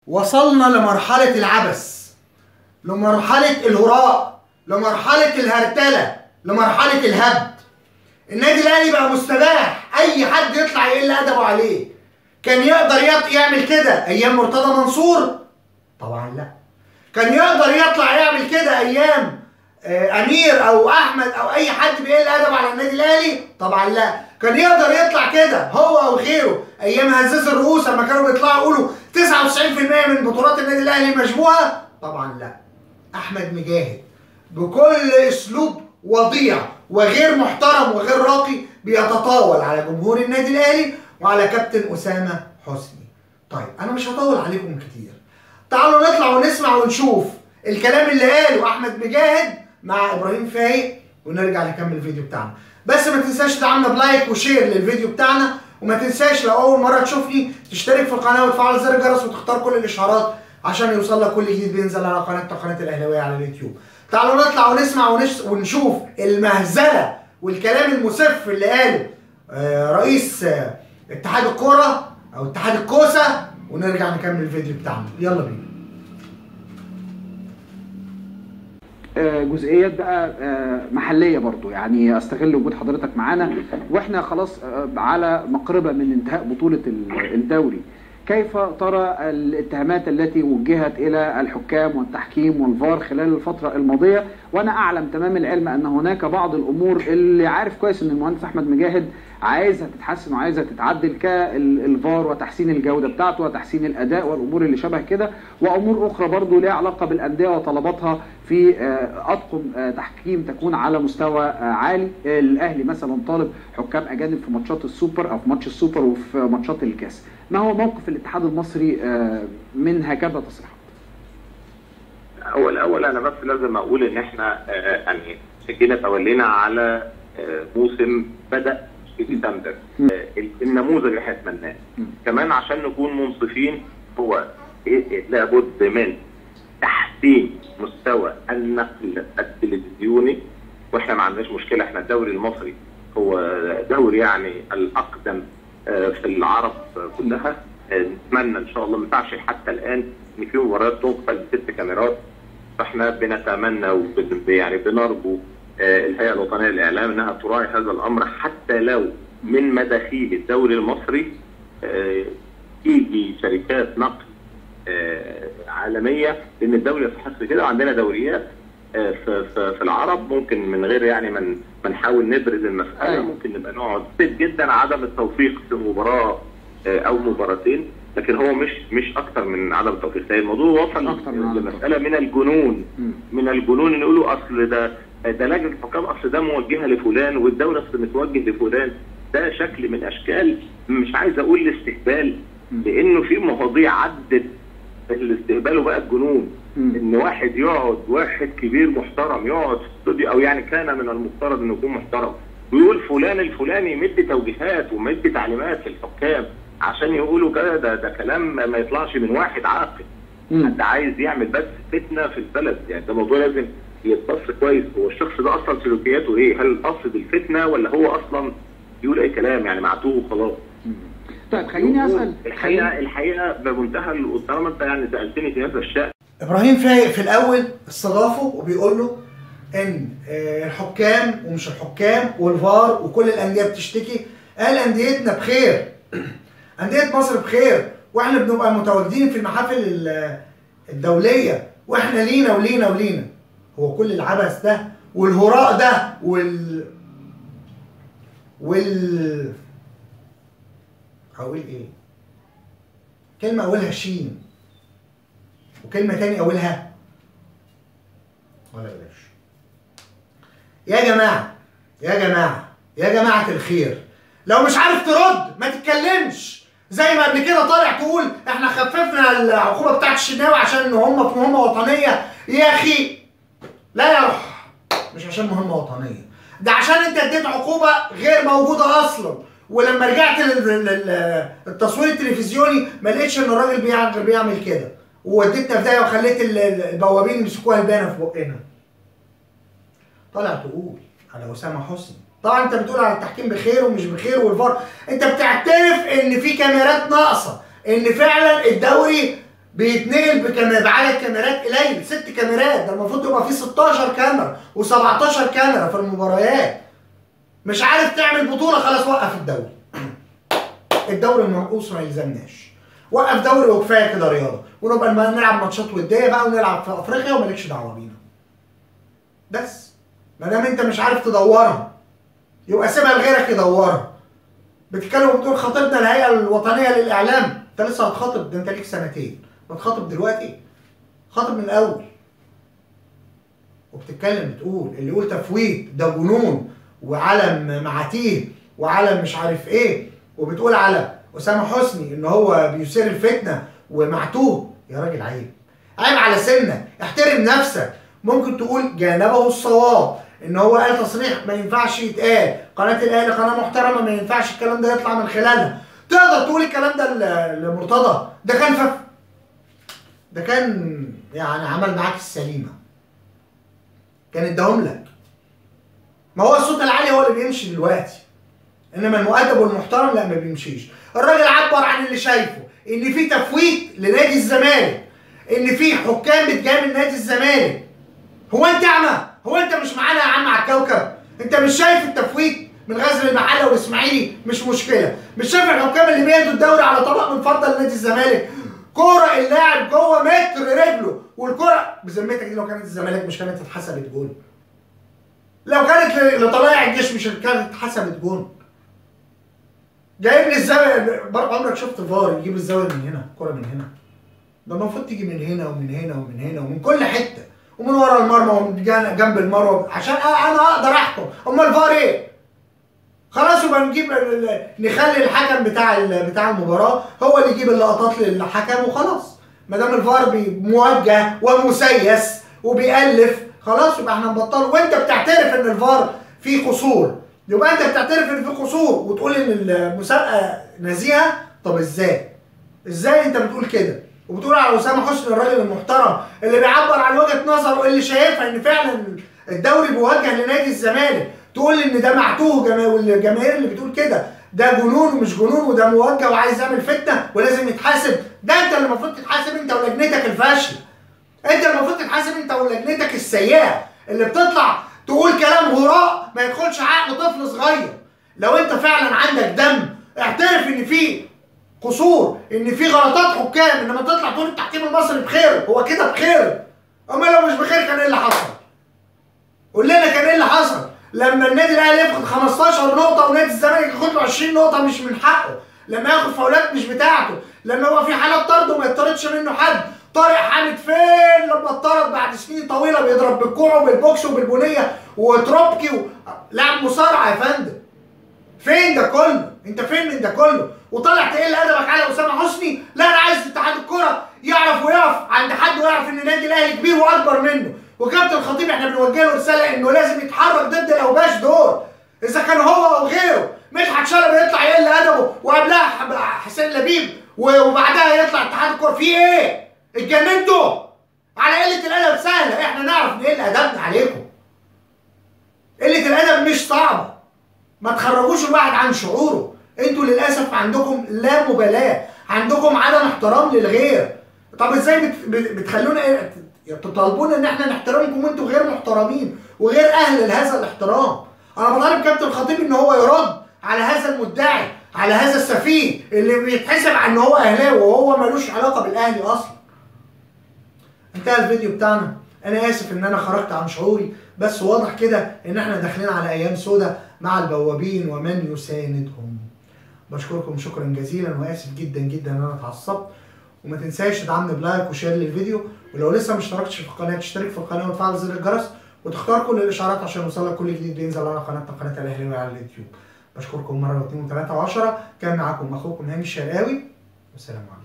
وصلنا لمرحلة العبث لمرحلة الهراء لمرحلة الهرتلة لمرحلة الهبد النادي الاهلي بقى مستباح اي حد يطلع يقل ادبه عليه كان يقدر يط- يعمل كده ايام مرتضى منصور طبعا لا كان يقدر يطلع يعمل كده ايام آه، امير او احمد او اي حد بيقل ادب على النادي الاهلي طبعا لا كان يقدر يطلع كده هو او غيره ايام هزاز الرؤوس لما كانوا بيطلعوا يقولوا 99% من بطولات النادي الاهلي مشبوهه طبعا لا احمد مجاهد بكل اسلوب وضيع وغير محترم وغير راقي بيتطاول على جمهور النادي الاهلي وعلى كابتن اسامه حسني طيب انا مش هطول عليكم كتير تعالوا نطلع ونسمع ونشوف الكلام اللي قاله احمد مجاهد مع ابراهيم فايق ونرجع نكمل الفيديو بتاعنا بس ما تنساش تدعمنا بلايك وشير للفيديو بتاعنا وما تنساش لو اول مره تشوفني تشترك في القناه وتفعل زر الجرس وتختار كل الاشعارات عشان يوصل لك كل جديد بينزل على قناتنا قناه الاهلاويه على اليوتيوب تعالوا نطلع ونسمع ونش... ونشوف المهزله والكلام المسف اللي قاله آه، رئيس آه، اتحاد الكوره او اتحاد الكوسه ونرجع نكمل الفيديو بتاعنا يلا بينا آه، جزئيات بقى آه، محليه برضو يعني استغل وجود حضرتك معانا واحنا خلاص آه، على مقربه من انتهاء بطوله ال- الدوري كيف ترى الاتهامات التي وجهت الى الحكام والتحكيم والفار خلال الفتره الماضيه وانا اعلم تمام العلم ان هناك بعض الامور اللي عارف كويس ان المهندس احمد مجاهد عايزها تتحسن وعايزها تتعدل كالفار وتحسين الجوده بتاعته وتحسين الاداء والامور اللي شبه كده وامور اخرى برضو ليها علاقه بالانديه وطلباتها في آه، اطقم آه، تحكيم تكون على مستوى آه، عالي الاهلي مثلا طالب حكام اجانب في ماتشات السوبر او في ماتش السوبر وفي ماتشات الكاس ما هو موقف الاتحاد المصري آه، من هكذا تصريحات اول اول انا بس لازم اقول ان احنا آه، يعني جينا تولينا على آه، موسم بدا في ديسمبر آه، النموذج اللي احنا اتمناه كمان عشان نكون منصفين هو إيه- إيه لابد من تحسين مستوى النقل التلفزيوني واحنا ما عندناش مشكله احنا الدوري المصري هو دوري يعني الاقدم آه، في العرب كلها آه، نتمنى ان شاء الله ما ينفعش حتى الان ان في مباريات تنقل بست كاميرات فاحنا بنتمنى وبن يعني بنرجو آه، الهيئه الوطنيه للاعلام انها تراعي هذا الامر حتى لو من مداخيل الدوري المصري آه، تيجي شركات نقل آه، عالميه لان الدوري يستحق كده وعندنا دوريات آه، في في في العرب ممكن من غير يعني من ما نحاول نبرز المساله أيوة. ممكن نبقى نقعد كتير جدا عدم التوفيق في مباراه آه، او مباراتين لكن هو مش مش اكتر من عدم التوفيق ده الموضوع وصل أكتر من عدم لمساله من الجنون مم. من الجنون ان يقولوا اصل ده ده لجنه الحكام اصل ده موجهه لفلان والدوله اصل متوجه لفلان ده شكل من اشكال مش عايز اقول الاستهبال لانه في مواضيع عدت الاستهبال وبقى الجنون مم. ان واحد يقعد واحد كبير محترم يقعد في استوديو او يعني كان من المفترض انه يكون محترم ويقول فلان الفلاني يمد توجيهات ومد تعليمات للحكام عشان يقولوا كده ده ده كلام ما يطلعش من واحد عاقل مم. حد عايز يعمل بس فتنه في البلد يعني ده موضوع لازم يتص كويس هو الشخص ده اصلا سلوكياته ايه؟ هل قصد الفتنه ولا هو اصلا يقول اي كلام يعني معتوه وخلاص طيب خليني اسال الحقيقه خليني الحقيقه بمنتهى ال- طالما انت يعني سالتني في هذا الشان ابراهيم فايق في الاول استضافه وبيقول له ان آه، الحكام ومش الحكام والفار وكل الانديه بتشتكي قال انديتنا بخير انديه مصر بخير واحنا بنبقى متواجدين في المحافل ال- الدوليه واحنا لينا ولينا ولينا هو كل العبث ده والهراء ده وال وال هقول ايه كلمه اولها شين وكلمة تاني أولها ولا بلاش يا جماعة يا جماعة يا جماعة الخير لو مش عارف ترد ما تتكلمش زي ما قبل كده طالع تقول احنا خففنا العقوبة بتاعت الشناوي عشان ان هم في مهمة وطنية يا اخي لا يرح مش عشان مهمة وطنية ده عشان انت اديت عقوبة غير موجودة اصلا ولما رجعت لل- لل- للتصوير التلفزيوني ما لقيتش ان الراجل بيعمل بيعمل كده ووديتنا في داهيه وخليت ال- ال- البوابين يمسكوها البانه في بقنا طالع تقول على اسامه حسني طبعا انت بتقول على التحكيم بخير ومش بخير والفار انت بتعترف ان في كاميرات ناقصه ان فعلا الدوري بيتنقل بكاميرا بعدد كاميرات قليل ست كاميرات ده المفروض يبقى فيه 16 كاميرا و17 كاميرا في المباريات مش عارف تعمل بطوله خلاص وقف الدوري الدوري المنقوص ما يلزمناش وقف دوري وكفايه كده رياضه ونبقى نلعب ماتشات وديه بقى ونلعب في افريقيا ومالكش دعوه بينا بس ما دام انت مش عارف تدورها يبقى سيبها لغيرك يدورها بتتكلم وبتقول خاطبنا الهيئه الوطنيه للاعلام انت لسه هتخاطب ده انت ليك سنتين ما تخاطب دلوقتي خاطب من الاول وبتتكلم بتقول اللي يقول تفويت ده جنون وعلم معاتيه وعلم مش عارف ايه وبتقول على اسامه حسني ان هو بيثير الفتنه ومعتوه يا راجل عيب عيب على سنك احترم نفسك ممكن تقول جانبه الصواب ان هو قال تصريح ما ينفعش يتقال قناه الاهلي قناه محترمه ما ينفعش الكلام ده يطلع من خلالها تقدر تقول الكلام ده ل- لمرتضى ده كان فف ده كان يعني عمل معاك السليمه كان اداهم لك ما هو الصوت العالي هو اللي بيمشي دلوقتي انما المؤدب والمحترم لا ما بيمشيش الراجل عبر عن اللي شايفه ان في تفويت لنادي الزمالك ان في حكام بتجامل نادي الزمالك هو انت اعمى هو انت مش معانا يا عم على الكوكب انت مش شايف التفويت من غزل المحله والاسماعيلي مش مشكله مش شايف الحكام اللي بيدوا الدوري على طبق من فضل نادي الزمالك كوره اللاعب جوه متر رجله والكوره بذمتك دي لو كانت الزمالك مش كانت اتحسبت جول لو كانت ل- لطلائع الجيش مش كانت اتحسبت جول جايب لي الزاويه برضه عمرك شفت فار يجيب الزاويه من هنا الكوره من هنا ده المفروض تيجي من هنا ومن هنا ومن هنا ومن كل حته ومن ورا المرمى ومن جان- جنب المرمى عشان أ- انا اقدر احكم امال الفار ايه؟ خلاص يبقى نجيب ال- ال- نخلي الحكم بتاع ال- بتاع المباراه هو اللي يجيب اللقطات للحكم وخلاص ما دام الفار بي- موجه ومسيس وبيألف خلاص يبقى احنا نبطله وانت بتعترف ان الفار فيه قصور يبقى انت بتعترف ان فيه قصور وتقول ان المسابقه نزيهه طب ازاي؟ ازاي انت بتقول كده؟ وبتقول على اسامه حسني الراجل المحترم اللي بيعبر عن وجهه نظره اللي شايفها ان فعلا الدوري موجه لنادي الزمالك تقول ان ده معتوه جما- والجماهير اللي بتقول كده ده جنون ومش جنون وده موجه وعايز يعمل فتنه ولازم يتحاسب ده انت اللي المفروض تتحاسب انت ولجنتك الفاشله انت المفروض تتحاسب انت ولجنتك السيئه اللي بتطلع تقول كلام هراء ما يدخلش عقل طفل صغير لو انت فعلا عندك دم اعترف ان في قصور ان في غلطات حكام انما تطلع تقول التحكيم المصري بخير هو كده بخير اما لو مش بخير كان ايه اللي حصل قول لنا كان ايه اللي حصل لما النادي الاهلي ياخد 15 نقطه ونادي الزمالك ياخد له 20 نقطه مش من حقه لما ياخد فاولات مش بتاعته لما يبقى في حالات طرد وما يطردش منه حد طارق حامد فين لما اتطرد بعد سنين طويله بيضرب بالكوع وبالبوكس وبالبنيه وتروبكي و... لاعب مصارعه يا فندم فين ده كله؟ انت فين من ده كله؟ وطالع تقل ادبك على اسامه حسني؟ لا انا عايز اتحاد الكره يعرف ويقف عند حد ويعرف ان النادي الاهلي كبير واكبر منه، وكابتن الخطيب احنا بنوجه له رساله انه لازم يتحرك ضد الاوباش دول. اذا كان هو او غيره، مدحت شلبي يطلع يقل ادبه وقبلها ح- حسين لبيب و- وبعدها يطلع اتحاد الكره في ايه؟ اتجننتوا؟ على قله الادب سهله احنا نعرف نقل ادبنا عليكم. قله الادب مش صعبه. ما تخرجوش الواحد عن شعوره انتوا للاسف عندكم لا مبالاه عندكم عدم احترام للغير طب ازاي بت... بت- بتخلونا ايه تطالبونا ان احنا نحترمكم وانتوا غير محترمين وغير اهل لهذا الاحترام انا بطالب كابتن الخطيب ان هو يرد على هذا المدعي على هذا السفيه اللي بيتحسب على ان هو اهلاوي وهو ملوش علاقه بالاهلي اصلا انتهى الفيديو بتاعنا انا اسف ان انا خرجت عن شعوري بس واضح كده ان احنا داخلين على ايام سودة مع البوابين ومن يساندهم بشكركم شكرا جزيلا واسف جدا جدا ان انا اتعصبت وما تنساش تدعمني بلايك وشير للفيديو ولو لسه ما اشتركتش في القناه تشترك في القناه وتفعل زر الجرس وتختار كل الاشعارات عشان يوصلك كل جديد بينزل على قناتنا قناه الاهلي على اليوتيوب بشكركم مره واثنين وثلاثه وعشره كان معاكم اخوكم هاني الشرقاوي والسلام عليكم